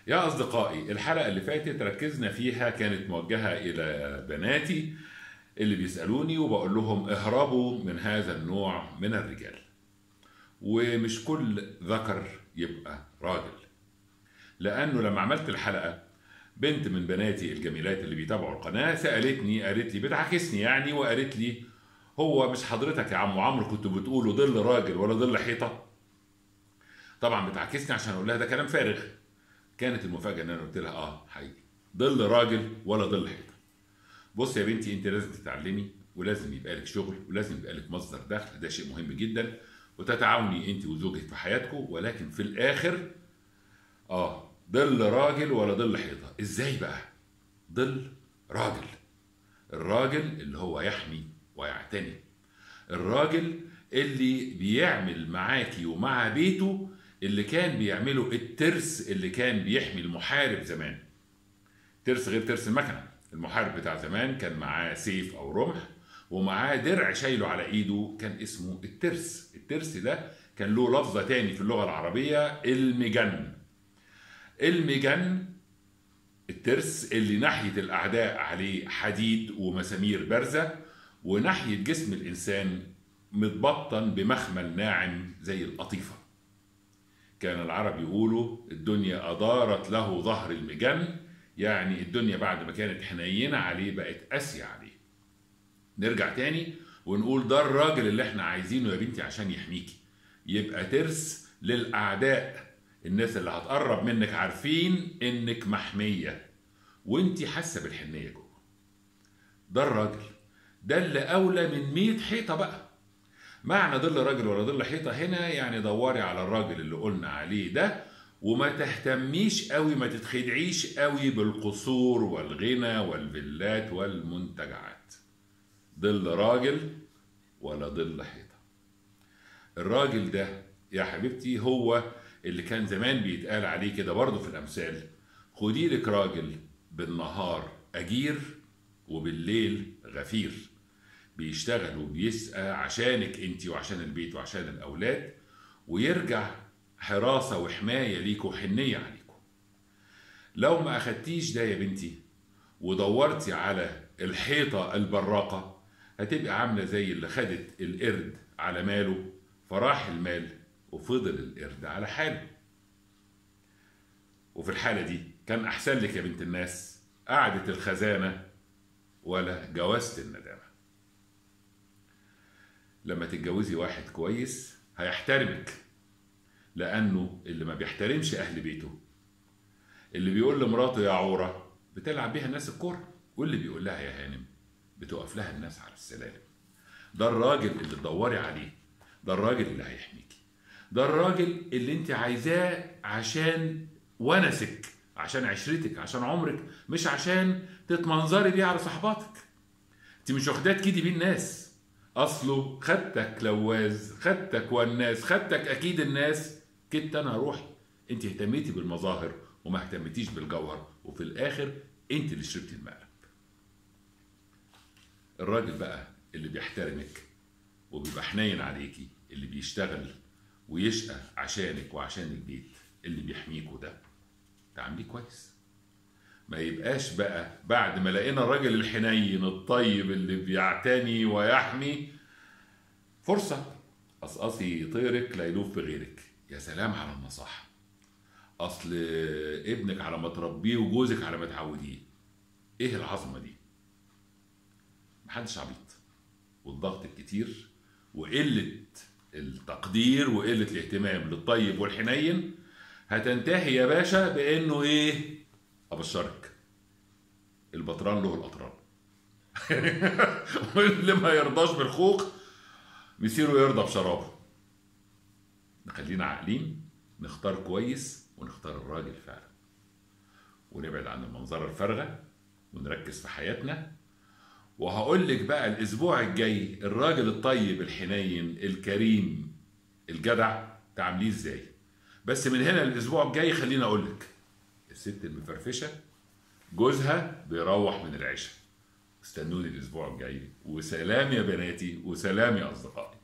يا أصدقائي الحلقة اللي فاتت ركزنا فيها كانت موجهة إلى بناتي اللي بيسألوني وبقول لهم اهربوا من هذا النوع من الرجال ومش كل ذكر يبقى راجل لأنه لما عملت الحلقة بنت من بناتي الجميلات اللي بيتابعوا القناة سألتني قالت لي بتعاكسني يعني وقالت لي هو مش حضرتك يا عم عمرو كنت بتقولوا ظل راجل ولا ظل حيطة طبعا بتعاكسني عشان اقول لها ده كلام فارغ كانت المفاجاه ان انا قلت لها اه حقيقي ظل راجل ولا ظل حيطه بص يا بنتي انت لازم تتعلمي ولازم يبقى لك شغل ولازم يبقى لك مصدر دخل ده شيء مهم جدا وتتعاوني انت وزوجك في حياتكم ولكن في الاخر اه ظل راجل ولا ظل حيطه ازاي بقى ظل راجل الراجل اللي هو يحمي ويعتني الراجل اللي بيعمل معاكي ومع بيته اللي كان بيعمله الترس اللي كان بيحمي المحارب زمان ترس غير ترس المكنه المحارب بتاع زمان كان معاه سيف او رمح ومعاه درع شايله على ايده كان اسمه الترس الترس ده كان له لفظه تاني في اللغه العربيه المجن المجن الترس اللي ناحيه الاعداء عليه حديد ومسامير بارزه وناحيه جسم الانسان متبطن بمخمل ناعم زي القطيفه كان العرب يقولوا الدنيا أدارت له ظهر المجن يعني الدنيا بعد ما كانت حنينة عليه بقت قاسية عليه نرجع تاني ونقول ده الراجل اللي احنا عايزينه يا بنتي عشان يحميكي يبقى ترس للأعداء الناس اللي هتقرب منك عارفين انك محمية وانتي حاسة بالحنية جوه ده الراجل ده اللي أولى من 100 حيطة بقى معنى ظل راجل ولا ظل حيطه هنا يعني دوري على الراجل اللي قلنا عليه ده وما تهتميش قوي ما تتخدعيش قوي بالقصور والغنى والفيلات والمنتجعات ظل راجل ولا ظل حيطه الراجل ده يا حبيبتي هو اللي كان زمان بيتقال عليه كده برضه في الامثال خدي لك راجل بالنهار اجير وبالليل غفير بيشتغل وبيسقى عشانك انت وعشان البيت وعشان الاولاد ويرجع حراسه وحمايه ليكوا وحنيه عليكوا لو ما اخدتيش ده يا بنتي ودورتي على الحيطه البراقه هتبقى عامله زي اللي خدت القرد على ماله فراح المال وفضل القرد على حاله وفي الحاله دي كان احسن لك يا بنت الناس قعدة الخزانه ولا جوازة الندامه لما تتجوزي واحد كويس هيحترمك لانه اللي ما بيحترمش اهل بيته اللي بيقول لمراته يا عوره بتلعب بيها الناس الكوره واللي بيقول لها يا هانم بتقف لها الناس على السلالم ده الراجل اللي تدوري عليه ده الراجل اللي هيحميكي ده الراجل اللي انت عايزاه عشان ونسك عشان عشرتك عشان عمرك مش عشان تتمنظري بيه على صحباتك انت مش واخداه تكيدي بيه الناس اصله خدتك لواز خدتك والناس خدتك اكيد الناس كنت انا روحي انت اهتميتي بالمظاهر وما اهتمتيش بالجوهر وفي الاخر انت اللي شربتي المقلب الراجل بقى اللي بيحترمك وبيبقى حنين عليكي اللي بيشتغل ويشقى عشانك وعشان البيت اللي بيحميكوا ده تعامليه كويس ما يبقاش بقى بعد ما لقينا الراجل الحنين الطيب اللي بيعتني ويحمي فرصة قصقصي طيرك لا يلوف بغيرك يا سلام على النصاحة أصل ابنك على ما تربيه وجوزك على ما تعوديه إيه العظمة دي؟ محدش عبيط والضغط الكتير وقلة التقدير وقلة الاهتمام للطيب والحنين هتنتهي يا باشا بانه ايه ابشرك البطران له الاطران واللي ما يرضاش بالخوخ مسيره يرضى بشرابه نخلينا عاقلين نختار كويس ونختار الراجل فعلا ونبعد عن المنظرة الفارغة ونركز في حياتنا وهقول لك بقى الاسبوع الجاي الراجل الطيب الحنين الكريم الجدع تعامليه ازاي بس من هنا الاسبوع الجاي خليني اقول لك الست المفرفشه جوزها بيروح من العشاء استنوني الاسبوع الجاي وسلام يا بناتي وسلام يا اصدقائي